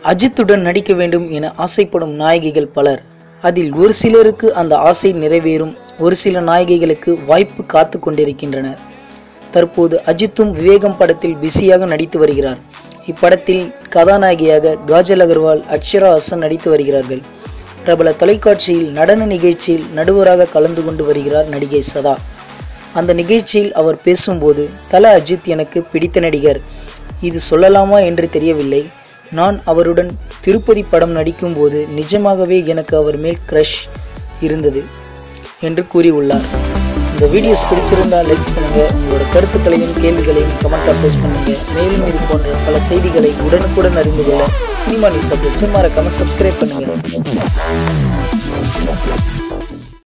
அஜித்துடன் நடிக்க வேண்டும் என ஆசைப்படும் நாயகிகள் பலர் அதில் ஒரு சிலருக்கு அந்த ஆசை நிறைவேறும் ஒரு சில நாயகிகளுக்கு வாய்ப்பு காத்து கொண்டிருக்கின்றன தற்போது அஜித்தும் விவேகம் படத்தில் பிஸியாக நடித்து வருகிறார் இப்படத்தில் கதாநாயகியாக காஜல் அகர்வால் அக்ஷரா ஹாசன் நடித்து வருகிறார்கள் பிரபல தொலைக்காட்சியில் நடன நிகழ்ச்சியில் நடுவராக கலந்து கொண்டு வருகிறார் நடிகை சதா அந்த நிகழ்ச்சியில் அவர் பேசும்போது தல அஜித் எனக்கு பிடித்த நடிகர் இது சொல்லலாமா என்று தெரியவில்லை நான் அவருடன் திருப்பதி படம் நடிக்கும்போது நிஜமாகவே எனக்கு அவர் மேல் க்ரஷ் இருந்தது என்று கூறியுள்ளார் இந்த வீடியோஸ் பிடிச்சிருந்தால் லைக்ஸ் பண்ணுங்க உங்களோட கருத்துக்களையும் கேள்விகளையும் கமெண்ட்டாக போஸ்ட் பண்ணுங்க மேலும் இது போன்ற பல செய்திகளை உடனுக்குடன் அறிந்து கொள்ள சினிமா நியூஸ் அப்டேட்ஸை மறக்காம சப்ஸ்கிரைப் பண்ணுங்க